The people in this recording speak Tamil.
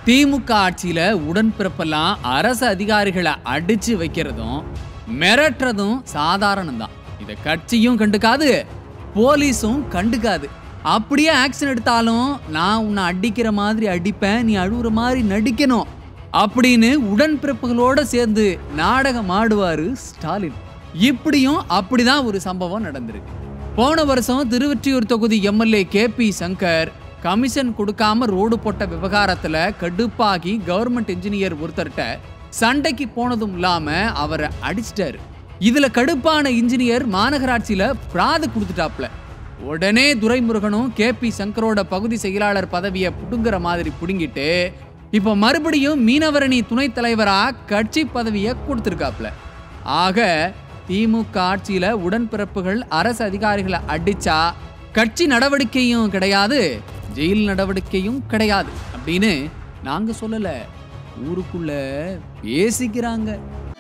திமுக ஆட்சியில உடன்பிறப்பெல்லாம் அரசு அதிகாரிகளை அடிச்சு வைக்கிறதும் மிரட்டுறதும் சாதாரணம் தான் இதை கட்சியும் கண்டுக்காது போலீஸும் கண்டுக்காது அப்படியே ஆக்ஷன் எடுத்தாலும் நான் உன்னை அடிக்கிற மாதிரி அடிப்பேன் நீ அழுகுற மாதிரி நடிக்கணும் அப்படின்னு உடன்பிறப்புகளோட சேர்ந்து நாடகம் ஆடுவாரு ஸ்டாலின் இப்படியும் அப்படிதான் ஒரு சம்பவம் நடந்திருக்கு போன வருஷம் திருவொற்றியூர் தொகுதி MLA K P Sankar commission கொடுக்காம ரோடு போட்ட விவகாரத்துல கடுப்பாகி கவர்மெண்ட் இன்ஜினியர் ஒருத்தர்கிட்ட சண்டைக்கு போனதும் இல்லாம அவரை அடிச்சிட்டாரு இதுல கடுப்பான இன்ஜினியர் மாநகராட்சியில பிராது கொடுத்துட்டாப்ல உடனே துரைமுருகனும் கே பி சங்கரோட பகுதி செயலாளர் பதவியை புடுங்குற மாதிரி புடுங்கிட்டு இப்போ மறுபடியும் மீனவரணி துணைத் தலைவரா கட்சி பதவியை கொடுத்துருக்காப்ல ஆக திமுக ஆட்சியில உடன்பிறப்புகள் அரசு அதிகாரிகளை அடிச்சா கட்சி நடவடிக்கையும் கிடையாது ஜெயில் நடவடிக்கையும் கிடையாது அப்படின்னு நாங்க சொல்லல ஊருக்குள்ள பேசிக்கிறாங்க